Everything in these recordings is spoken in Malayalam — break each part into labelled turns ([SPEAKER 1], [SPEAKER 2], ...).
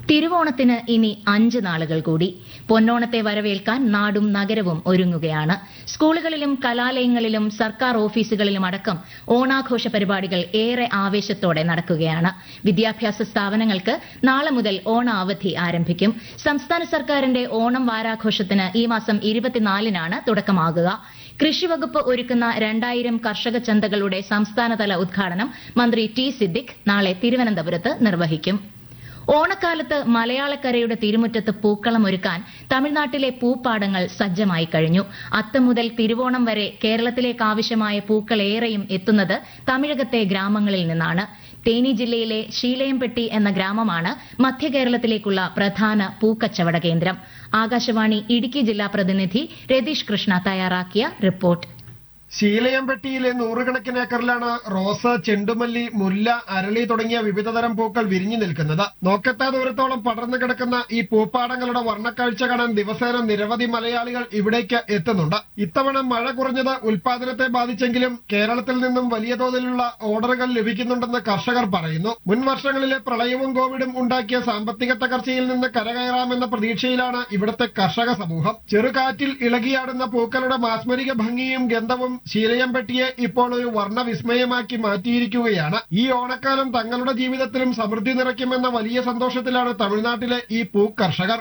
[SPEAKER 1] തിരുവോണത്തിന് ഇനി അഞ്ച് നാളുകൾ കൂടി പൊന്നോണത്തെ വരവേൽക്കാൻ നാടും നഗരവും ഒരുങ്ങുകയാണ് സ്കൂളുകളിലും കലാലയങ്ങളിലും സർക്കാർ ഓഫീസുകളിലും അടക്കം ഓണാഘോഷ പരിപാടികൾ ഏറെ ആവേശത്തോടെ നടക്കുകയാണ് വിദ്യാഭ്യാസ സ്ഥാപനങ്ങൾക്ക് നാളെ മുതൽ ഓണ അവധി ആരംഭിക്കും സംസ്ഥാന സർക്കാരിന്റെ ഓണം വാരാഘോഷത്തിന് ഈ മാസം ഇരുപത്തിനാലിനാണ് തുടക്കമാകുക കൃഷിവകുപ്പ് ഒരുക്കുന്ന രണ്ടായിരം കർഷക ചന്തകളുടെ സംസ്ഥാനതല ഉദ്ഘാടനം മന്ത്രി ടി സിദ്ദിഖ് നാളെ തിരുവനന്തപുരത്ത് നിർവഹിക്കും ഓണക്കാലത്ത് മലയാളക്കരയുടെ തിരുമുറ്റത്ത് പൂക്കളം ഒരുക്കാൻ തമിഴ്നാട്ടിലെ പൂപ്പാടങ്ങൾ സജ്ജമായി കഴിഞ്ഞു അത്തം മുതൽ തിരുവോണം വരെ കേരളത്തിലേക്ക് ആവശ്യമായ പൂക്കൾ ഏറെയും എത്തുന്നത് തമിഴകത്തെ ഗ്രാമങ്ങളിൽ നിന്നാണ് തേനി ജില്ലയിലെ ശീലയംപെട്ടി എന്ന ഗ്രാമമാണ് മധ്യ കേരളത്തിലേക്കുള്ള പ്രധാന പൂക്കച്ചവട കേന്ദ്രം ആകാശവാണി ഇടുക്കി ജില്ലാ പ്രതിനിധി രതീഷ് കൃഷ്ണ തയ്യാറാക്കിയ റിപ്പോർട്ട്
[SPEAKER 2] ശീലയംപെട്ടിയിലെ നൂറുകണക്കിന് ഏക്കറിലാണ് റോസ് ചെണ്ടുമല്ലി മുല്ല അരളി തുടങ്ങിയ വിവിധതരം പൂക്കൾ വിരിഞ്ഞു നിൽക്കുന്നത് നോക്കെത്താ ദൂരത്തോളം പടർന്നു കിടക്കുന്ന ഈ പൂപ്പാടങ്ങളുടെ വർണ്ണക്കാഴ്ച കാണാൻ ദിവസേന നിരവധി മലയാളികൾ ഇവിടേക്ക് എത്തുന്നുണ്ട് ഇത്തവണ മഴ കുറഞ്ഞത് ഉൽപാദനത്തെ ബാധിച്ചെങ്കിലും കേരളത്തിൽ നിന്നും വലിയ തോതിലുള്ള ഓർഡറുകൾ ലഭിക്കുന്നുണ്ടെന്ന് കർഷകർ പറയുന്നു മുൻ വർഷങ്ങളിലെ പ്രളയവും കോവിഡും ഉണ്ടാക്കിയ സാമ്പത്തിക തകർച്ചയിൽ നിന്ന് കരകയറാമെന്ന പ്രതീക്ഷയിലാണ് ഇവിടുത്തെ കർഷക സമൂഹം ചെറുകാറ്റിൽ ഇളകിയാടുന്ന പൂക്കളുടെ മാസ്മരിക ഭംഗിയും ഗന്ധവും ശീലയംപെട്ടിയെ ഇപ്പോൾ ഒരു വർണ്ണവിസ്മയമാക്കി മാറ്റിയിരിക്കുകയാണ് ഈ ഓണക്കാലം തങ്ങളുടെ ജീവിതത്തിലും സമൃദ്ധി നിറയ്ക്കുമെന്ന വലിയ സന്തോഷത്തിലാണ് തമിഴ്നാട്ടിലെ ഈ പൂ കർഷകർ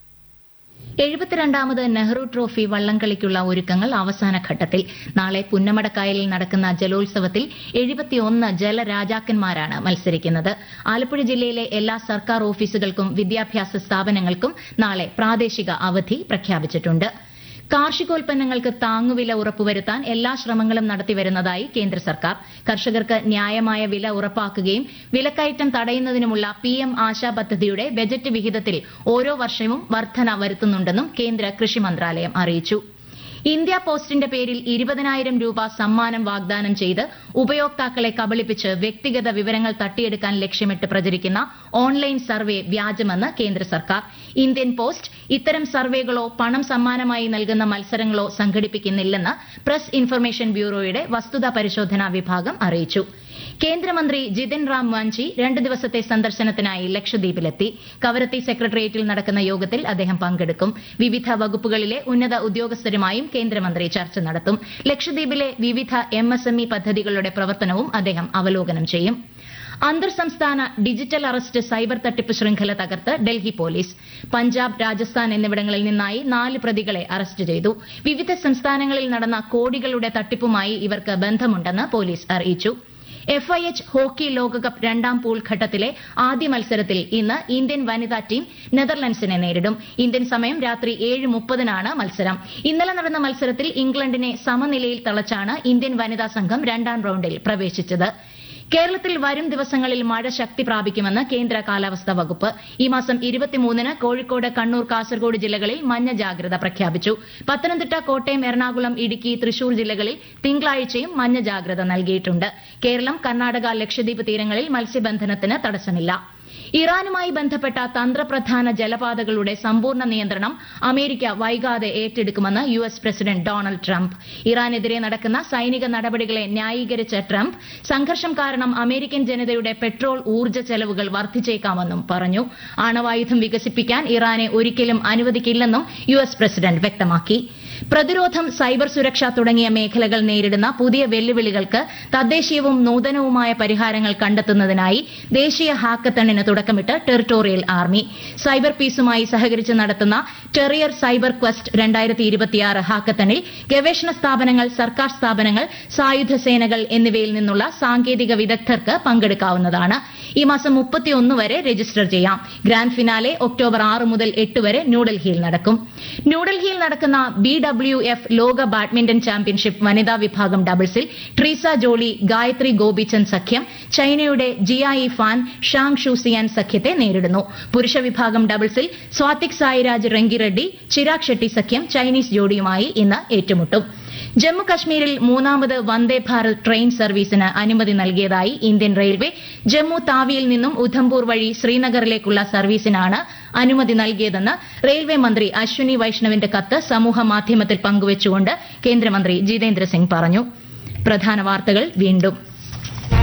[SPEAKER 1] എഴുപത്തിരണ്ടാമത് നെഹ്റു ട്രോഫി വള്ളംകളിക്കുള്ള ഒരുക്കങ്ങൾ അവസാന ഘട്ടത്തിൽ നാളെ പുന്നമടക്കായലിൽ നടക്കുന്ന ജലോത്സവത്തിൽ എഴുപത്തിയൊന്ന് ജലരാജാക്കന്മാരാണ് മത്സരിക്കുന്നത് ആലപ്പുഴ ജില്ലയിലെ എല്ലാ സർക്കാർ ഓഫീസുകൾക്കും വിദ്യാഭ്യാസ സ്ഥാപനങ്ങൾക്കും നാളെ പ്രാദേശിക അവധി പ്രഖ്യാപിച്ചിട്ടുണ്ട് കാർഷികോൽപ്പന്നങ്ങൾക്ക് താങ്ങുവില ഉറപ്പുവരുത്താൻ എല്ലാ ശ്രമങ്ങളും നടത്തിവരുന്നതായി കേന്ദ്ര സർക്കാർ കർഷകർക്ക് ന്യായമായ വില ഉറപ്പാക്കുകയും വിലക്കയറ്റം തടയുന്നതിനുമുള്ള പി എം ആശാ പദ്ധതിയുടെ ബജറ്റ് വിഹിതത്തിൽ ഓരോ വർഷവും വർധന വരുത്തുന്നുണ്ടെന്നും കേന്ദ്ര കൃഷി മന്ത്രാലയം അറിയിച്ചു ഇന്ത്യ പോസ്റ്റിന്റെ പേരിൽ ഇരുപതിനായിരം രൂപ സമ്മാനം വാഗ്ദാനം ചെയ്ത് ഉപയോക്താക്കളെ കബളിപ്പിച്ച് വ്യക്തിഗത വിവരങ്ങൾ തട്ടിയെടുക്കാൻ ലക്ഷ്യമിട്ട് പ്രചരിക്കുന്ന ഓൺലൈൻ സർവേ വ്യാജമെന്ന് കേന്ദ്ര സർക്കാർ ഇന്ത്യൻ പോസ്റ്റ് ഇത്തരം സർവേകളോ പണം സമ്മാനമായി നൽകുന്ന മത്സരങ്ങളോ സംഘടിപ്പിക്കുന്നില്ലെന്ന് പ്രസ് ഇൻഫർമേഷൻ ബ്യൂറോയുടെ വസ്തുതാ പരിശോധനാ വിഭാഗം അറിയിച്ചു കേന്ദ്രമന്ത്രി ജിതിൻ റാം വാഞ്ചി രണ്ട് ദിവസത്തെ സന്ദർശനത്തിനായി ലക്ഷദ്വീപിലെത്തി കവരത്തി സെക്രട്ടേറിയറ്റിൽ നടക്കുന്ന യോഗത്തിൽ അദ്ദേഹം പങ്കെടുക്കും വിവിധ വകുപ്പുകളിലെ ഉന്നത ഉദ്യോഗസ്ഥരുമായും കേന്ദ്രമന്ത്രി ചർച്ച നടത്തും ലക്ഷദ്വീപിലെ വിവിധ എം എസ് എം ഇ പദ്ധതികളുടെ പ്രവർത്തനവും അദ്ദേഹം അവലോകനം ചെയ്യും അന്തർ സംസ്ഥാന ഡിജിറ്റൽ അറസ്റ്റ് സൈബർ തട്ടിപ്പ് ശൃംഖല തകർത്ത് ഡൽഹി പോലീസ് പഞ്ചാബ് രാജസ്ഥാൻ എന്നിവിടങ്ങളിൽ നിന്നായി നാല് പ്രതികളെ അറസ്റ്റ് ചെയ്തു വിവിധ സംസ്ഥാനങ്ങളിൽ നടന്ന കോടികളുടെ തട്ടിപ്പുമായി ഇവർക്ക് ബന്ധമുണ്ടെന്ന് പോലീസ് അറിയിച്ചു എഫ് ഐ എച്ച് ഹോക്കി ലോകകപ്പ് രണ്ടാം പൂൾ ഘട്ടത്തിലെ ആദ്യ മത്സരത്തിൽ ഇന്ന് ഇന്ത്യൻ വനിതാ ടീം നെതർലൻഡ്സിനെ നേരിടും ഇന്ത്യൻ സമയം രാത്രി ഏഴ് മുപ്പതിനാണ് മത്സരം ഇന്നലെ നടന്ന മത്സരത്തിൽ ഇംഗ്ലണ്ടിനെ സമനിലയിൽ തളച്ചാണ് ഇന്ത്യൻ വനിതാ സംഘം രണ്ടാം റൌണ്ടിൽ പ്രവേശിച്ചത് കേരളത്തിൽ വരും ദിവസങ്ങളിൽ മഴ ശക്തി പ്രാപിക്കുമെന്ന് കേന്ദ്ര കാലാവസ്ഥാ വകുപ്പ് ഈ മാസം ഇരുപത്തിമൂന്നിന് കോഴിക്കോട് കണ്ണൂർ കാസർഗോഡ് ജില്ലകളിൽ മഞ്ഞ ജാഗ്രത പ്രഖ്യാപിച്ചു പത്തനംതിട്ട കോട്ടയം എറണാകുളം ഇടുക്കി തൃശൂർ ജില്ലകളിൽ തിങ്കളാഴ്ചയും മഞ്ഞ ജാഗ്രത നൽകിയിട്ടുണ്ട് കേരളം കർണാടക ലക്ഷദ്വീപ് തീരങ്ങളിൽ മത്സ്യബന്ധനത്തിന് തടസ്സമില്ല ഇറാനുമായി ബന്ധപ്പെട്ട തന്ത്രപ്രധാന ജലപാതകളുടെ സമ്പൂർണ്ണ നിയന്ത്രണം അമേരിക്ക വൈകാതെ ഏറ്റെടുക്കുമെന്ന് U S president Donald Trump ഇറാനെതിരെ നടക്കുന്ന സൈനിക നടപടികളെ ന്യായീകരിച്ച ട്രംപ് സംഘർഷം കാരണം അമേരിക്കൻ ജനതയുടെ പെട്രോൾ ഊർജ്ജ ചെലവുകൾ വർദ്ധിച്ചേക്കാമെന്നും പറഞ്ഞു ആണവായുധം വികസിപ്പിക്കാൻ ഇറാനെ ഒരിക്കലും അനുവദിക്കില്ലെന്നും യു എസ് പ്രസിഡന്റ് വ്യക്തമാക്കി പ്രതിരോധം സൈബർ സുരക്ഷ തുടങ്ങിയ മേഖലകൾ നേരിടുന്ന പുതിയ വെല്ലുവിളികൾക്ക് തദ്ദേശീയവും നൂതനവുമായ പരിഹാരങ്ങൾ കണ്ടെത്തുന്നതിനായി ദേശീയ ഹാക്കത്തണിന് തുടക്കമിട്ട് ടെറിട്ടോറിയൽ ആർമി സൈബർ പീസുമായി സഹകരിച്ച് നടത്തുന്ന ടെറിയർ സൈബർ ക്വസ്റ്റ് രണ്ടായിരത്തി ഇരുപത്തിയാറ് ഹാക്കത്തണിൽ ഗവേഷണ സ്ഥാപനങ്ങൾ സർക്കാർ സ്ഥാപനങ്ങൾ സായുധ സേനകൾ എന്നിവയിൽ നിന്നുള്ള സാങ്കേതിക വിദഗ്ധർക്ക് പങ്കെടുക്കാവുന്നതാണ് ഈ മാസം മുപ്പത്തിയൊന്ന് വരെ രജിസ്റ്റർ ചെയ്യാം ഗ്രാൻഡ് ഫിനാലെ ഒക്ടോബർ ആറ് മുതൽ എട്ട് വരെ ന്യൂഡൽഹിയിൽ നടക്കും ന്യൂഡൽഹിയിൽ നടക്കുന്ന ബി ഡബ്ല്യു എഫ് ലോക ബാഡ്മിന്റൺ ചാമ്പ്യൻഷിപ്പ് വനിതാ വിഭാഗം ഡബിൾസിൽ ട്രീസ ജോളി ഗായത്രി ഗോപിചന്ദ് സഖ്യം ചൈനയുടെ ജിയായി ഫാൻ ഷാങ് ഷൂസിയാൻ സഖ്യത്തെ നേരിടുന്നു പുരുഷ വിഭാഗം ഡബിൾസിൽ സ്വാതിക് സായിരാജ് റെങ്കിറെഡ്ഡി ചിരാഗ് ഷെട്ടി സഖ്യം ചൈനീസ് ജോഡിയുമായി ഇന്ന് ഏറ്റുമുട്ടും ജമ്മു കശ്മീരിൽ മൂന്നാമത് വന്ദേ ഭാരത് ട്രെയിൻ സർവീസിന് അനുമതി നൽകിയതായി ഇന്ത്യൻ റെയിൽവേ ജമ്മു താവിയിൽ നിന്നും ഉധംപൂർ വഴി ശ്രീനഗറിലേക്കുള്ള സർവീസിനാണ് അനുമതി നൽകിയതെന്ന് റെയിൽവേ മന്ത്രി അശ്വിനി വൈഷ്ണവിന്റെ കത്ത് സമൂഹ മാധ്യമത്തിൽ പങ്കുവച്ചുകൊണ്ട് കേന്ദ്രമന്ത്രി ജിതേന്ദ്ര സിംഗ് പറഞ്ഞു പ്രധാന വാർത്തകൾ വീണ്ടും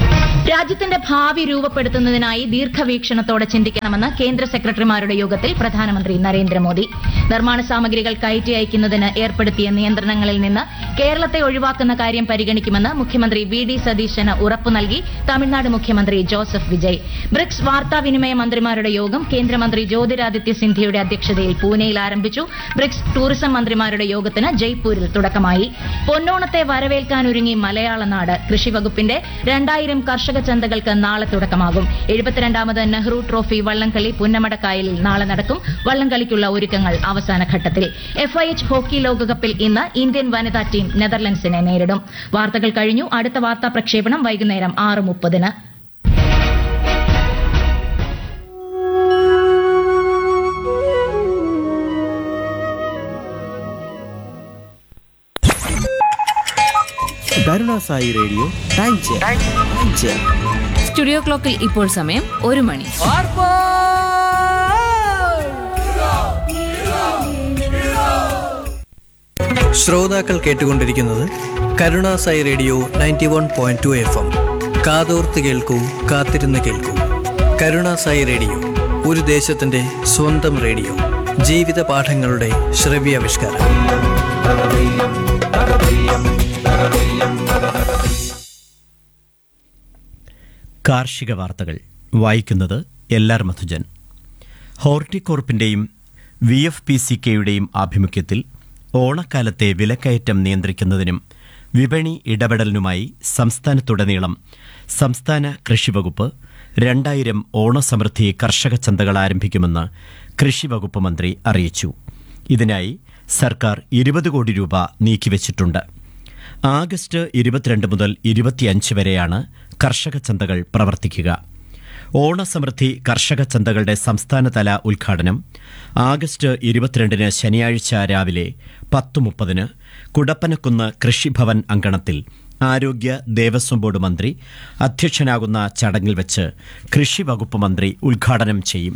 [SPEAKER 1] രാജ്യത്തിന്റെ ഭാവി രൂപപ്പെടുത്തുന്നതിനായി ദീർഘവീക്ഷണത്തോടെ ചിന്തിക്കണമെന്ന് കേന്ദ്ര സെക്രട്ടറിമാരുടെ യോഗത്തിൽ പ്രധാനമന്ത്രി നരേന്ദ്രമോദി നിർമ്മാണ സാമഗ്രികൾ കയറ്റി അയക്കുന്നതിന് ഏർപ്പെടുത്തിയ നിയന്ത്രണങ്ങളിൽ നിന്ന് കേരളത്തെ ഒഴിവാക്കുന്ന കാര്യം പരിഗണിക്കുമെന്ന് മുഖ്യമന്ത്രി വി ഡി സതീശന് ഉറപ്പു നൽകി തമിഴ്നാട് മുഖ്യമന്ത്രി ജോസഫ് വിജയ് ബ്രിക്സ് വാർത്താവിനിമയ മന്ത്രിമാരുടെ യോഗം കേന്ദ്രമന്ത്രി ജ്യോതിരാദിത്യ സിന്ധ്യയുടെ അധ്യക്ഷതയിൽ പൂനെയിൽ ആരംഭിച്ചു ബ്രിക്സ് ടൂറിസം മന്ത്രിമാരുടെ യോഗത്തിന് ജയ്പൂരിൽ തുടക്കമായി പൊന്നോണത്തെ വരവേൽക്കാനൊരുങ്ങി മലയാള നാട് കൃഷിവകുപ്പിന്റെ രണ്ടായിരം കർഷക ചന്തകൾക്ക് നാളെ തുടക്കമാകും എഴുപത്തിരണ്ടാമത് നെഹ്റു ട്രോഫി വള്ളംകളി പുന്നമടക്കായലിൽ നാളെ നടക്കും വള്ളംകളിക്കുള്ള ഒരുക്കങ്ങൾ അവസാന ഘട്ടത്തിൽ എഫ്ഐഎച്ച് ഹോക്കി ലോകകപ്പിൽ ഇന്ന് ഇന്ത്യൻ വനിതാ ടീം നെതർലൻഡ്സിനെ നേരിടും വാർത്തകൾ കഴിഞ്ഞു അടുത്ത വാർത്താ പ്രക്ഷേപണം വൈകുന്നേരം ആറ് മുപ്പതിന്
[SPEAKER 3] Karunasai radio time check time check
[SPEAKER 4] studio ക്ലോക്കിൽ ഇപ്പോൾ സമയം ഒരു മണി
[SPEAKER 3] ശ്രോതാക്കൾ കേട്ടുകൊണ്ടിരിക്കുന്നത് Karunasai radio ninety one point two F M കാതോർത്ത് കേൾക്കൂ കാത്തിരുന്ന് കേൾക്കൂ കരുണാസായി റേഡിയോ ഒരു ദേശത്തിന്റെ സ്വന്തം റേഡിയോ ജീവിത പാഠങ്ങളുടെ ശ്രവ്യാവിഷ്കാരം
[SPEAKER 5] കാർഷിക വാർത്തകൾ വായിക്കുന്നത് എൽ ആർ മധുജൻ ഹോർട്ടികോർപ്പിന്റെയും വി എഫ് പി സി കെയുടെയും ആഭിമുഖ്യത്തിൽ ഓണക്കാലത്തെ വിലക്കയറ്റം നിയന്ത്രിക്കുന്നതിനും വിപണി ഇടപെടലിനുമായി സംസ്ഥാനത്തുടനീളം സംസ്ഥാന കൃഷിവകുപ്പ് രണ്ടായിരം ഓണസമൃദ്ധി കർഷക ചന്തകൾ ആരംഭിക്കുമെന്ന് കൃഷിവകുപ്പ് മന്ത്രി അറിയിച്ചു ഇതിനായി സർക്കാർ ഇരുപത് കോടി രൂപ നീക്കിവച്ചിട്ടുണ്ട് ആഗസ്റ്റ് ഇരുപത്തിരണ്ട് മുതൽ ഇരുപത്തിയഞ്ച് വരെയാണ് കർഷക ചന്തകൾ പ്രവർത്തിക്കുക ഓണസമൃദ്ധി കർഷക ചന്തകളുടെ സംസ്ഥാനതല ഉദ്ഘാടനം ആഗസ്റ്റ് ഇരുപത്തിരണ്ടിന് ശനിയാഴ്ച രാവിലെ പത്ത് മുപ്പതിന് കുടപ്പനക്കുന്ന് കൃഷിഭവൻ അങ്കണത്തിൽ ആരോഗ്യ ദേവസ്വം ബോർഡ് മന്ത്രി അധ്യക്ഷനാകുന്ന ചടങ്ങിൽ വെച്ച് കൃഷി വകുപ്പ് മന്ത്രി ഉദ്ഘാടനം ചെയ്യും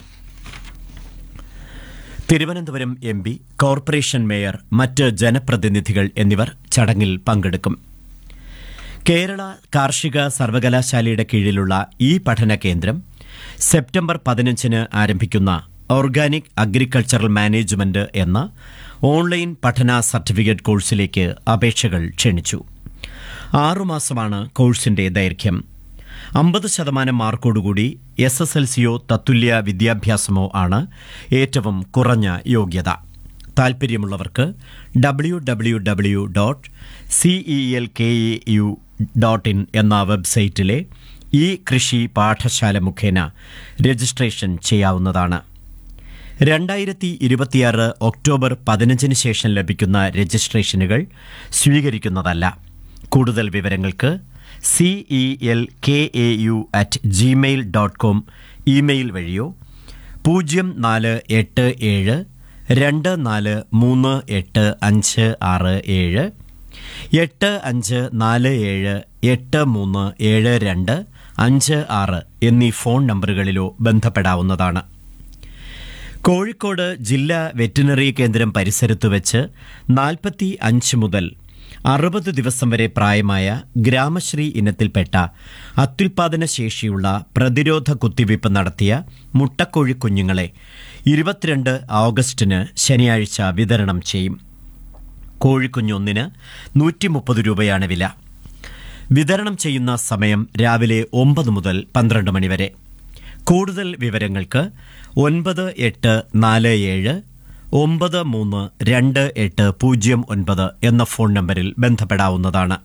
[SPEAKER 5] Thiruvananthapuram M P corporation mayor മറ്റ് ജനപ്രതിനിധികൾ എന്നിവർ ചടങ്ങിൽ പങ്കെടുക്കും കേരള കാർഷിക സർവകലാശാലയുടെ കീഴിലുള്ള ഈ പഠന കേന്ദ്രം സെപ്റ്റംബർ പതിനഞ്ചിന് ആരംഭിക്കുന്ന ഓർഗാനിക് അഗ്രികൾച്ചറൽ മാനേജ്മെന്റ് എന്ന ഓൺലൈൻ പഠന സർട്ടിഫിക്കറ്റ് കോഴ്സിലേക്ക് അപേക്ഷകൾ ക്ഷണിച്ചു ആറുമാസമാണ് കോഴ്സിന്റെ ദൈർഘ്യം അമ്പത് ശതമാനം മാർക്കോടുകൂടി എസ് എസ് എൽ സിയോ തത്തുല്യ വിദ്യാഭ്യാസമോ ആണ് ഏറ്റവും കുറഞ്ഞ യോഗ്യത താൽപ്പര്യമുള്ളവർക്ക് W W W dot C E L K E U dot in എന്ന വെബ്സൈറ്റിലെ ഈ കൃഷി പാഠശാല മുഖേന രജിസ്ട്രേഷൻ ചെയ്യാവുന്നതാണ് രണ്ടായിരത്തി ഇരുപത്തിയാറ് ഒക്ടോബർ പതിനഞ്ചിന് ശേഷം ലഭിക്കുന്ന രജിസ്ട്രേഷനുകൾ സ്വീകരിക്കുന്നതല്ല കൂടുതൽ വിവരങ്ങൾക്ക് C E L K A U at Gmail dot com email വഴിയോ പൂജ്യം നാല് എട്ട് ഏഴ് രണ്ട് നാല് മൂന്ന് എട്ട് അഞ്ച് ആറ് ഏഴ് എട്ട് അഞ്ച് നാല് ഏഴ് എട്ട് മൂന്ന് ഏഴ് രണ്ട് അഞ്ച് ആറ് എന്നീ ഫോൺ നമ്പറുകളിലോ ബന്ധപ്പെടാവുന്നതാണ് കോഴിക്കോട് ജില്ലാ വെറ്റിനറി കേന്ദ്രം പരിസരത്ത് വെച്ച് നാൽപ്പത്തി അഞ്ച് മുതൽ അറുപത് ദിവസം വരെ പ്രായമായ ഗ്രാമശ്രീ ഇനത്തിൽപ്പെട്ട അത്യുൽപാദന ശേഷിയുള്ള പ്രതിരോധ കുത്തിവയ്പ് നടത്തിയ മുട്ടക്കോഴി കുഞ്ഞുങ്ങളെ ഇരുപത്തിരണ്ട് ഓഗസ്റ്റിന് ശനിയാഴ്ച വിതരണം ചെയ്യും കോഴിക്കുഞ്ഞൊന്നിന് നൂറ്റി മുപ്പത് രൂപയാണ് വില വിതരണം ചെയ്യുന്ന സമയം രാവിലെ ഒമ്പത് മുതൽ പന്ത്രണ്ട് മണിവരെ കൂടുതൽ വിവരങ്ങൾക്ക് ഒൻപത് എട്ട് നാല് ഏഴ് ഒമ്പത് മൂന്ന് രണ്ട് എട്ട് പൂജ്യം ഒൻപത് എന്ന ഫോൺ നമ്പറിൽ ബന്ധപ്പെടാവുന്നതാണ്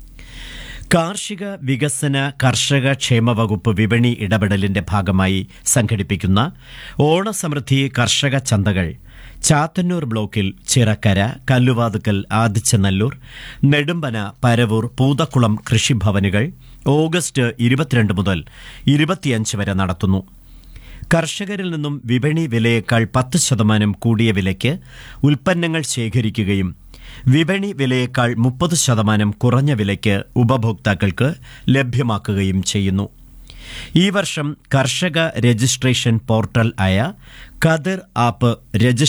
[SPEAKER 5] കാർഷിക വികസന കർഷക ക്ഷേമ വകുപ്പ് വിപണി ഇടപെടലിന്റെ ഭാഗമായി സംഘടിപ്പിക്കുന്ന ഓണസമൃദ്ധി കർഷക ചന്തകൾ ചാത്തന്നൂർ ബ്ലോക്കിൽ ചിറക്കര കല്ലുവാതുക്കൽ ആദിച്ചനല്ലൂർ നെടുമ്പന പരവൂർ പൂതക്കുളം കൃഷിഭവനുകൾ ഓഗസ്റ്റ് ഇരുപത്തിരണ്ട് മുതൽ ഇരുപത്തിയഞ്ച് വരെ നടത്തുന്നു കർഷകരിൽ നിന്നും വിപണി വിലയേക്കാൾ പത്ത് ശതമാനം കൂടിയ വിലയ്ക്ക് ഉൽപ്പന്നങ്ങൾ ശേഖരിക്കുകയും വിപണി വിലയേക്കാൾ മുപ്പത് ശതമാനം കുറഞ്ഞ വിലയ്ക്ക് ഉപഭോക്താക്കൾക്ക് ലഭ്യമാക്കുകയും ചെയ്യുന്നു ഈ വർഷം കർഷക രജിസ്ട്രേഷൻ പോർട്ടൽ ആയ കതിർ ആപ്പ്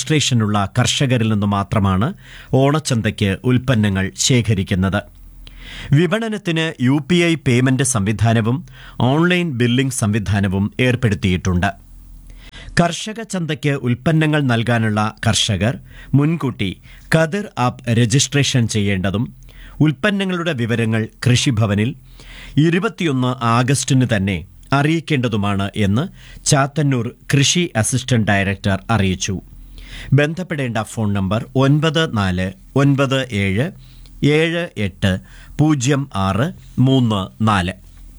[SPEAKER 5] രജിസ്ട്രേഷനുള്ള കർഷകരിൽ നിന്ന് മാത്രമാണ് ഓണച്ചന്തയ്ക്ക് ഉൽപ്പന്നങ്ങൾ ശേഖരിക്കുന്നത് വിപണനത്തിന് യു പി ഐ പേയ്മെന്റ് സംവിധാനവും ഓൺലൈൻ ബില്ലിംഗ് സംവിധാനവും ഏർപ്പെടുത്തിയിട്ടുണ്ട് കർഷക ചന്തയ്ക്ക് ഉൽപ്പന്നങ്ങൾ നൽകാനുള്ള കർഷകർ മുൻകൂട്ടി കതിർ ആപ്പ് രജിസ്ട്രേഷൻ ചെയ്യേണ്ടതും ഉൽപ്പന്നങ്ങളുടെ വിവരങ്ങൾ കൃഷിഭവനിൽ ഇരുപത്തിയൊന്ന് ആഗസ്റ്റിന് തന്നെ അറിയിക്കേണ്ടതുമാണ് എന്ന് ചാത്തന്നൂർ കൃഷി അസിസ്റ്റന്റ് ഡയറക്ടർ അറിയിച്ചു ബന്ധപ്പെടേണ്ട ഫോൺ നമ്പർ ഒൻപത് നാല് ഒൻപത് ഏഴ് ഏഴ് എട്ട് പൂജ്യം ആറ് മൂന്ന് നാല്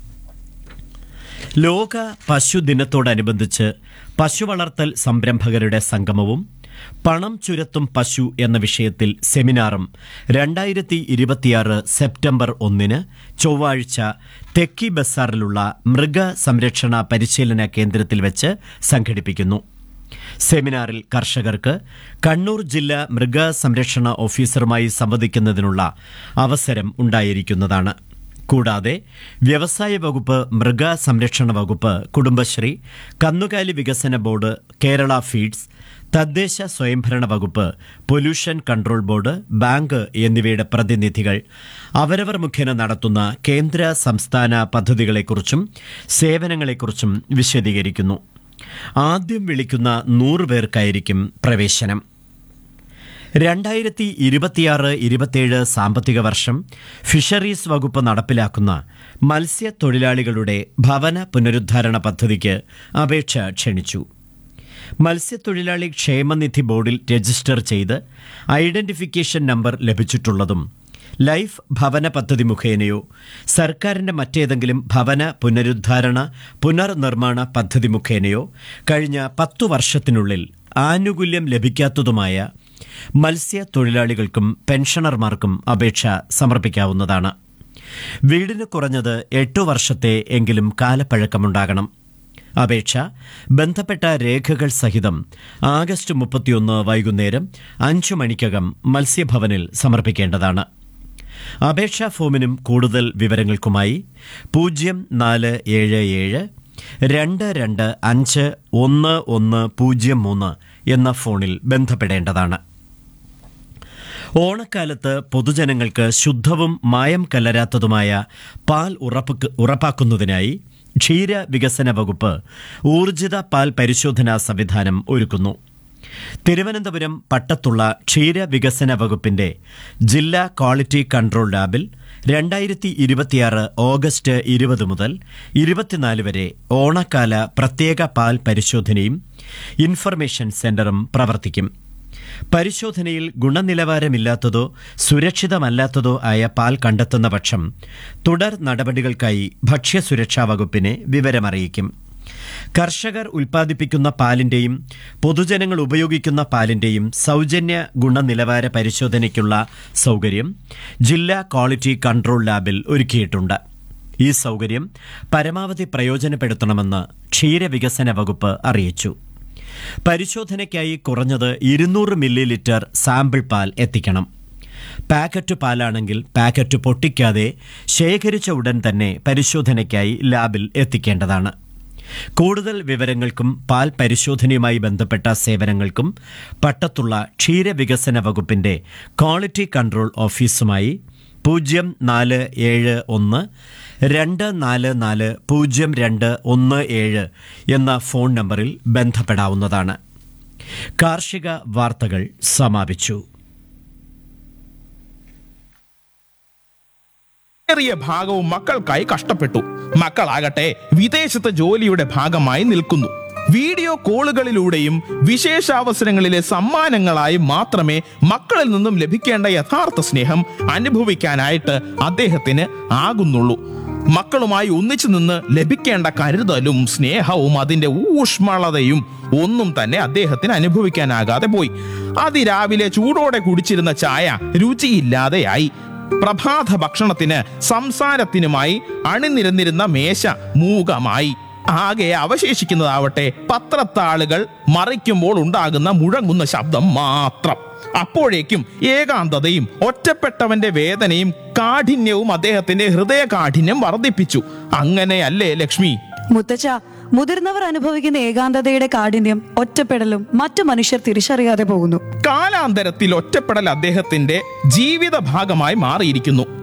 [SPEAKER 5] ലോക പശുദിനത്തോടനുബന്ധിച്ച് പശു വളർത്തൽ സംരംഭകരുടെ സംഗമവും പണം ചുരത്തും പശു എന്ന വിഷയത്തിൽ സെമിനാറും രണ്ടായിരത്തി ഇരുപത്തിയാറ് സെപ്റ്റംബർ ഒന്നിന് ചൊവ്വാഴ്ച തെക്കി ബസാറിലുള്ള മൃഗ സംരക്ഷണ പരിശീലന കേന്ദ്രത്തിൽ വെച്ച് സംഘടിപ്പിക്കുന്നു സെമിനാറിൽ കർഷകർക്ക് കണ്ണൂർ ജില്ലാ മൃഗ സംരക്ഷണ ഓഫീസറുമായി സംവദിക്കുന്നതിനുള്ള അവസരം ഉണ്ടായിരിക്കുന്നതാണ് കൂടാതെ വ്യവസായ വകുപ്പ് മൃഗ സംരക്ഷണ വകുപ്പ് കുടുംബശ്രീ കന്നുകാലി വികസന ബോർഡ് കേരള ഫീഡ്സ് തദ്ദേശ സ്വയംഭരണ വകുപ്പ് പൊല്യൂഷൻ കൺട്രോൾ ബോർഡ് ബാങ്ക് എന്നിവയുടെ പ്രതിനിധികൾ അവരവർ മുഖേന നടത്തുന്ന കേന്ദ്ര സംസ്ഥാന പദ്ധതികളെക്കുറിച്ചും സേവനങ്ങളെക്കുറിച്ചും വിശദീകരിക്കുന്നു ആദ്യം വിളിക്കുന്ന നൂറ് പേർക്കായിരിക്കും പ്രവേശനം രണ്ടായിരത്തി ഇരുപത്തിയാറ് ഇരുപത്തിയേഴ് സാമ്പത്തിക വർഷം ഫിഷറീസ് വകുപ്പ് നടപ്പിലാക്കുന്ന മത്സ്യത്തൊഴിലാളികളുടെ ഭവന പുനരുദ്ധാരണ പദ്ധതിക്ക് അപേക്ഷ ക്ഷണിച്ചു മത്സ്യത്തൊഴിലാളി ക്ഷേമനിധി ബോർഡിൽ രജിസ്റ്റർ ചെയ്ത് ഐഡന്റിഫിക്കേഷൻ നമ്പർ ലഭിച്ചിട്ടുള്ളതും ലൈഫ് ഭവന പദ്ധതി മുഖേനയോ സർക്കാരിന്റെ മറ്റേതെങ്കിലും ഭവന പുനരുദ്ധാരണ പുനർനിർമ്മാണ പദ്ധതി മുഖേനയോ കഴിഞ്ഞ പത്തു വർഷത്തിനുള്ളിൽ ആനുകൂല്യം ലഭിക്കാത്തതുമായ മത്സ്യത്തൊഴിലാളികൾക്കും പെൻഷനർമാർക്കും അപേക്ഷ സമർപ്പിക്കാവുന്നതാണ് വീടിന് കുറഞ്ഞത് എട്ടു വർഷത്തെ എങ്കിലും കാലപ്പഴക്കമുണ്ടാകണം അപേക്ഷ ബന്ധപ്പെട്ട രേഖകൾ സഹിതം ആഗസ്റ്റ് മുപ്പത്തിയൊന്ന് വൈകുന്നേരം അഞ്ചു മണിക്കകം മത്സ്യഭവനിൽ സമർപ്പിക്കേണ്ടതാണ് അപേക്ഷാ ഫോമിനും കൂടുതൽ വിവരങ്ങൾക്കുമായി പൂജ്യം നാല് ഏഴ് ഏഴ് രണ്ട് രണ്ട് അഞ്ച് ഒന്ന് ഒന്ന് പൂജ്യം മൂന്ന് എന്ന ഫോണിൽ ബന്ധപ്പെടേണ്ടതാണ് ഓണക്കാലത്ത് പൊതുജനങ്ങൾക്ക് ശുദ്ധവും മായം കലരാത്തതുമായ പാൽ ഉറപ്പ് ഉറപ്പാക്കുന്നതിനായി ക്ഷീര വികസന വകുപ്പ് ഊർജിത പാൽ പരിശോധനാ സംവിധാനം ഒരുക്കുന്നു തിരുവനന്തപുരം പട്ടത്തുള്ള ക്ഷീര വികസന വകുപ്പിന്റെ ജില്ലാ ക്വാളിറ്റി കൺട്രോൾ ലാബിൽ രണ്ടായിരത്തി ഇരുപത്തിയാറ് ഓഗസ്റ്റ് ഇരുപത് മുതൽ ഇരുപത്തിനാല് വരെ ഓണക്കാല പ്രത്യേക പാൽ പരിശോധനയും ഇൻഫർമേഷൻ സെന്ററും പ്രവർത്തിക്കും പരിശോധനയിൽ ഗുണനിലവാരമില്ലാത്തതോ സുരക്ഷിതമല്ലാത്തതോ ആയ പാൽ കണ്ടെത്തുന്ന പക്ഷം തുടർ നടപടികൾക്കായി ഭക്ഷ്യസുരക്ഷാ വകുപ്പിനെ വിവരമറിയിക്കും കർഷകർ ഉൽപ്പാദിപ്പിക്കുന്ന പാലിന്റെയും പൊതുജനങ്ങൾ ഉപയോഗിക്കുന്ന പാലിന്റെയും സൗജന്യ ഗുണനിലവാര പരിശോധനയ്ക്കുള്ള സൗകര്യം ജില്ലാ ക്വാളിറ്റി കൺട്രോൾ ലാബിൽ ഒരുക്കിയിട്ടുണ്ട് ഈ സൗകര്യം പരമാവധി പ്രയോജനപ്പെടുത്തണമെന്ന് ക്ഷീരവികസന വകുപ്പ് അറിയിച്ചു പരിശോധനയ്ക്കായി കുറഞ്ഞത് ഇരുന്നൂറ് മില്ലി ലിറ്റർ സാമ്പിൾ പാൽ എത്തിക്കണം പാക്കറ്റ് പാലാണെങ്കിൽ പാക്കറ്റ് പൊട്ടിക്കാതെ ശേഖരിച്ച ഉടൻ തന്നെ പരിശോധനയ്ക്കായി ലാബിൽ എത്തിക്കേണ്ടതാണ് കൂടുതൽ വിവരങ്ങൾക്കും പാൽ പരിശോധനയുമായി ബന്ധപ്പെട്ട സേവനങ്ങൾക്കും പട്ടത്തുള്ള ക്ഷീരവികസന വകുപ്പിന്റെ ക്വാളിറ്റി കൺട്രോൾ ഓഫീസുമായി പൂജ്യം നാല് ഏഴ് ഒന്ന് രണ്ട് നാല് നാല് പൂജ്യം രണ്ട് ഒന്ന് ഏഴ് എന്ന ഫോൺ നമ്പറിൽ ബന്ധപ്പെടാവുന്നതാണ് കാർഷിക വാർത്തകൾ സമാപിച്ചു
[SPEAKER 6] ഏറിയ ഭാഗവും മക്കൾക്കായി കഷ്ടപ്പെട്ടു മക്കളാകട്ടെ വിദേശത്ത് ജോലിയുടെ ഭാഗമായി നിൽക്കുന്നു വീഡിയോ കോളുകളിലൂടെയും വിശേഷാവസരങ്ങളിലെ സമ്മാനങ്ങളായി മാത്രമേ മക്കളിൽ നിന്നും ലഭിക്കേണ്ട യഥാർത്ഥ സ്നേഹം അനുഭവിക്കാനായിട്ട് അദ്ദേഹത്തിന് ആകുന്നുള്ളൂ മക്കളുമായി ഒന്നിച്ചു നിന്ന് ലഭിക്കേണ്ട കരുതലും സ്നേഹവും അതിന്റെ ഊഷ്മളതയും ഒന്നും തന്നെ അദ്ദേഹത്തിന് അനുഭവിക്കാനാകാതെ പോയി അതിരാവിലെ ചൂടോടെ കുടിച്ചിരുന്ന ചായ രുചിയില്ലാതെയായി പ്രഭാത ഭക്ഷണത്തിന് സംസാരത്തിനുമായി അണിനിരന്നിരുന്ന മേശ മൂകമായി ആകെ അവശേഷിക്കുന്നതാവട്ടെ പത്രത്താളുകൾ മറിക്കുമ്പോൾ ഉണ്ടാകുന്ന മുഴങ്ങുന്ന ശബ്ദം മാത്രം അപ്പോഴേക്കും ഏകാന്തതയും ഒറ്റപ്പെട്ടവന്റെ വേദനയും കാഠിന്യവും അദ്ദേഹത്തിന്റെ ഹൃദയ കാഠിന്യം വർദ്ധിപ്പിച്ചു അങ്ങനെയല്ലേ ലക്ഷ്മി
[SPEAKER 7] മുത്തച്ഛ മുതിർന്നവർ അനുഭവിക്കുന്ന ഏകാന്തതയുടെ കാഠിന്യം ഒറ്റപ്പെടലും മറ്റു മനുഷ്യർ തിരിച്ചറിയാതെ പോകുന്നു
[SPEAKER 6] കാലാന്തരത്തിൽ ഒറ്റപ്പെടൽ അദ്ദേഹത്തിന്റെ ജീവിത ഭാഗമായി മാറിയിരിക്കുന്നു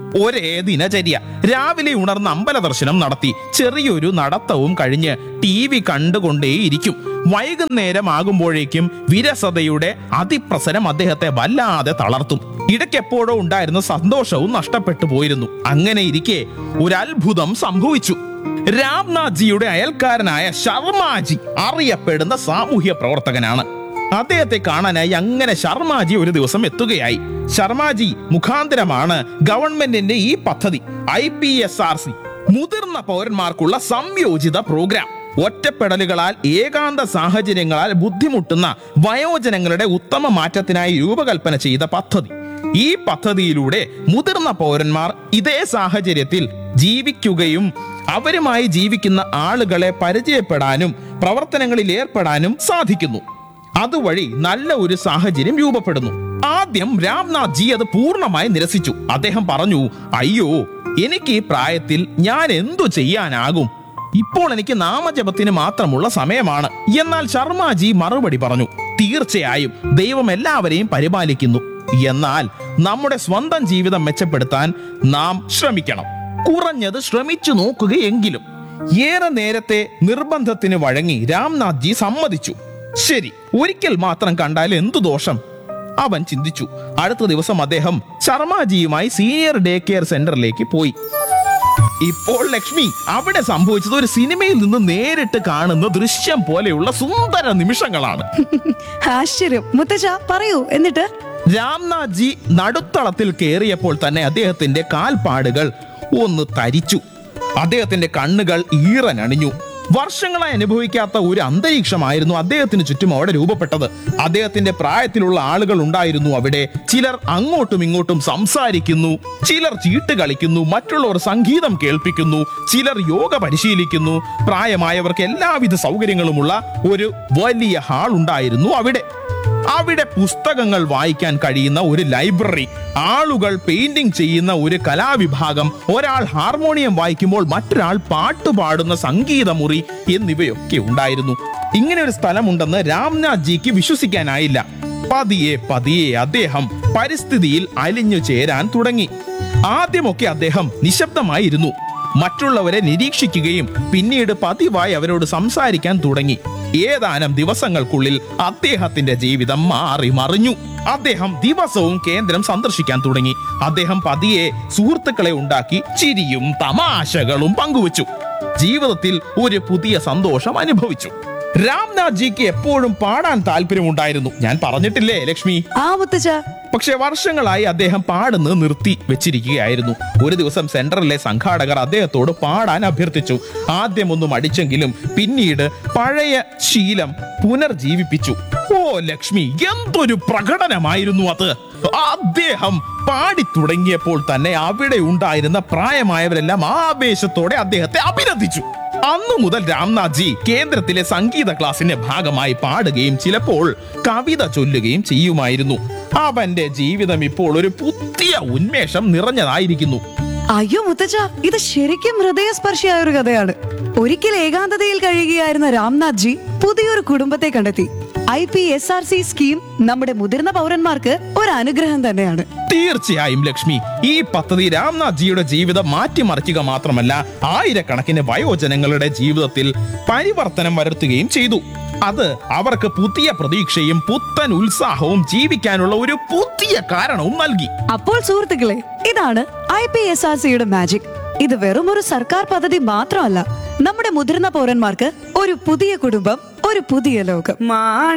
[SPEAKER 6] ഒരേ ദിനചര്യ രാവിലെ ഉണർന്ന് അമ്പല ദർശനം നടത്തി ചെറിയൊരു നടത്തവും കഴിഞ്ഞ് ടി വി കണ്ടുകൊണ്ടേയിരിക്കും വൈകുന്നേരം ആകുമ്പോഴേക്കും വിരസതയുടെ അതിപ്രസരം അദ്ദേഹത്തെ വല്ലാതെ തളർത്തും ഇടയ്ക്കെപ്പോഴോ ഉണ്ടായിരുന്ന സന്തോഷവും നഷ്ടപ്പെട്ടു പോയിരുന്നു അങ്ങനെ ഇരിക്കെ ഒരു അത്ഭുതം സംഭവിച്ചു രാംനാഥ്ജിയുടെ അയൽക്കാരനായ ശർമാജി അറിയപ്പെടുന്ന സാമൂഹ്യ പ്രവർത്തകനാണ് അദ്ദേഹത്തെ കാണാനായി അങ്ങനെ ശർമാജി ഒരു ദിവസം എത്തുകയായി ശർമാജി മുഖാന്തരമാണ് ഗവൺമെന്റിന്റെ ഈ പദ്ധതി I P S R C മുതിർന്ന പൗരന്മാർക്കുള്ള സംയോജിത പ്രോഗ്രാം ഒറ്റപ്പെടലുകളാൽ ഏകാന്ത സാഹചര്യങ്ങളാൽ ബുദ്ധിമുട്ടുന്ന വയോജനങ്ങളുടെ ഉത്തമ മാറ്റത്തിനായി രൂപകൽപ്പന ചെയ്ത പദ്ധതി ഈ പദ്ധതിയിലൂടെ മുതിർന്ന പൗരന്മാർ ഇതേ സാഹചര്യത്തിൽ ജീവിക്കുകയും അവരുമായി ജീവിക്കുന്ന ആളുകളെ പരിചയപ്പെടാനും പ്രവർത്തനങ്ങളിൽ ഏർപ്പെടാനും സാധിക്കുന്നു അതുവഴി നല്ല ഒരു സാഹചര്യം രൂപപ്പെടുന്നു ആദ്യം രാംനാഥ് ജി അത് പൂർണ്ണമായി നിരസിച്ചു അദ്ദേഹം പറഞ്ഞു അയ്യോ എനിക്ക് ഈ പ്രായത്തിൽ ഞാൻ എന്തു ചെയ്യാനാകും ഇപ്പോൾ എനിക്ക് നാമജപത്തിന് മാത്രമുള്ള സമയമാണ് എന്നാൽ ശർമാജി മറുപടി പറഞ്ഞു തീർച്ചയായും ദൈവം എല്ലാവരെയും പരിപാലിക്കുന്നു എന്നാൽ നമ്മുടെ സ്വന്തം ജീവിതം മെച്ചപ്പെടുത്താൻ നാം ശ്രമിക്കണം കുറഞ്ഞത് ശ്രമിച്ചു നോക്കുകയെങ്കിലും ഏറെ നേരത്തെ നിർബന്ധത്തിന് വഴങ്ങി രാംനാഥ് ജി സമ്മതിച്ചു ശരി ഒരിക്കൽ മാത്രം കണ്ടാൽ എന്തു ദോഷം അവൻ ചിന്തിച്ചു അടുത്ത ദിവസം അദ്ദേഹം ശർമാജിയുമായി സീനിയർ ഡേ കെയർ സെന്ററിലേക്ക് പോയി ഇപ്പോൾ ലക്ഷ്മി അവിടെ സംഭവിച്ചത് ഒരു സിനിമയിൽ നിന്ന് നേരിട്ട് കാണുന്ന ദൃശ്യം പോലെയുള്ള സുന്ദര നിമിഷങ്ങളാണ്
[SPEAKER 7] ആശ്ചര്യം മുത്തച്ഛ പറയൂ എന്നിട്ട്
[SPEAKER 6] രാംനാഥ് ജി നടുത്തളത്തിൽ കയറിയപ്പോൾ തന്നെ അദ്ദേഹത്തിന്റെ കാൽപ്പാടുകൾ ഒന്ന് തരിച്ചു അദ്ദേഹത്തിന്റെ കണ്ണുകൾ ഈറനണിഞ്ഞു വർഷങ്ങളായി അനുഭവിക്കാത്ത ഒരു അന്തരീക്ഷമായിരുന്നു അദ്ദേഹത്തിന് ചുറ്റും അവിടെ രൂപപ്പെട്ടത് അദ്ദേഹത്തിന്റെ പ്രായത്തിലുള്ള ആളുകൾ ഉണ്ടായിരുന്നു അവിടെ ചിലർ അങ്ങോട്ടും ഇങ്ങോട്ടും സംസാരിക്കുന്നു ചിലർ ചീട്ട് കളിക്കുന്നു മറ്റുള്ളവർ സംഗീതം കേൾപ്പിക്കുന്നു ചിലർ യോഗ പരിശീലിക്കുന്നു പ്രായമായവർക്ക് എല്ലാവിധ സൗകര്യങ്ങളുമുള്ള ഒരു വലിയ ഹാൾ ഉണ്ടായിരുന്നു അവിടെ അവിടെ പുസ്തകങ്ങൾ വായിക്കാൻ കഴിയുന്ന ഒരു ലൈബ്രറി ആളുകൾ പെയിന്റിംഗ് ചെയ്യുന്ന ഒരു കലാവിഭാഗം ഒരാൾ ഹാർമോണിയം വായിക്കുമ്പോൾ മറ്റൊരാൾ പാട്ട് പാടുന്ന സംഗീതമുറി എന്നിവയൊക്കെ ഉണ്ടായിരുന്നു ഇങ്ങനെ ഒരു സ്ഥലമുണ്ടെന്ന് രാംനാഥ് ജിക്ക് വിശ്വസിക്കാനായില്ല പതിയെ പതിയെ അദ്ദേഹം പരിസ്ഥിതിയിൽ അലിഞ്ഞു ചേരാൻ തുടങ്ങി ആദ്യമൊക്കെ അദ്ദേഹം നിശബ്ദമായിരുന്നു മറ്റുള്ളവരെ നിരീക്ഷിക്കുകയും പിന്നീട് പതിവായി അവരോട് സംസാരിക്കാൻ തുടങ്ങി ഏതാനും ദിവസങ്ങൾക്കുള്ളിൽ അദ്ദേഹത്തിന്റെ ജീവിതം മാറി മറിഞ്ഞു അദ്ദേഹം ദിവസവും കേന്ദ്രം സന്ദർശിക്കാൻ തുടങ്ങി അദ്ദേഹം പതിയെ സുഹൃത്തുക്കളെ ഉണ്ടാക്കി ചിരിയും തമാശകളും പങ്കുവച്ചു ജീവിതത്തിൽ ഒരു പുതിയ സന്തോഷം അനുഭവിച്ചു രാംനാഥ് ജിക്ക് എപ്പോഴും പാടാൻ താല്പര്യമുണ്ടായിരുന്നു ഞാൻ പറഞ്ഞിട്ടില്ലേ ലക്ഷ്മി
[SPEAKER 7] ആ മുത്തച്ഛ
[SPEAKER 6] പക്ഷെ വർഷങ്ങളായി അദ്ദേഹം പാടുന്നത് നിർത്തി വെച്ചിരിക്കുകയായിരുന്നു ഒരു ദിവസം സെന്ററിലെ സംഘാടകർ അദ്ദേഹത്തോട് പാടാൻ അഭ്യർത്ഥിച്ചു ആദ്യമൊന്നും അടിച്ചെങ്കിലും പിന്നീട് പഴയ ശീലം പുനർജീവിപ്പിച്ചു ഓ ലക്ഷ്മി എന്തൊരു പ്രകടനമായിരുന്നു അത് അദ്ദേഹം പാടി തുടങ്ങിയപ്പോൾ തന്നെ അവിടെ ഉണ്ടായിരുന്ന പ്രായമായവരെല്ലാം ആവേശത്തോടെ അദ്ദേഹത്തെ അഭിനന്ദിച്ചു അന്നു മുതൽ രാംനാഥ് ജി കേന്ദ്രത്തിലെ സംഗീത ക്ലാസിന്റെ ഭാഗമായി പാടുകയും ചിലപ്പോൾ കവിത ചൊല്ലുകയും ചെയ്യുമായിരുന്നു അവന്റെ ജീവിതം ഇപ്പോൾ ഒരു പുതിയ ഉന്മേഷം നിറഞ്ഞതായിരിക്കുന്നു
[SPEAKER 7] അയ്യോ മുത്തച്ഛ ഇത് ശരിക്കും ഹൃദയസ്പർശിയായ ഒരു കഥയാണ് ഒരിക്കൽ ഏകാന്തതയിൽ കഴിയുകയായിരുന്ന രാംനാഥ് ജി പുതിയൊരു കുടുംബത്തെ കണ്ടെത്തി I P S R C scheme നമ്മുടെ മുതിർന്ന പൗരന്മാർക്ക് ഒരു അനുഗ്രഹം തന്നെയാണ്
[SPEAKER 6] തീർച്ചയായും ലക്ഷ്മി ഈ പദ്ധതി രാംനാഥ് ജിയുടെ ജീവിതം മാറ്റിമറിക്കുക മാത്രമല്ല ആയിരക്കണക്കിന് വയോജനങ്ങളുടെ ജീവിതത്തിൽ പരിവർത്തനം വരുത്തുകയും ചെയ്തു അത് അവർക്ക് പുതിയ പ്രതീക്ഷയും പുത്തൻ ഉത്സാഹവും ജീവിക്കാനുള്ള ഒരു പുതിയ കാരണവും നൽകി
[SPEAKER 7] അപ്പോൾ സുഹൃത്തുക്കളെ ഇതാണ് ഐ പി എസ് ആർ സിയുടെ മാജിക് ഇത് വെറും ഒരു സർക്കാർ പദ്ധതി മാത്രമല്ല നമ്മുടെ മുതിർന്ന പൗരന്മാർക്ക് ഒരു പുതിയ കുടുംബം ഒരു പുതിയ ലോകം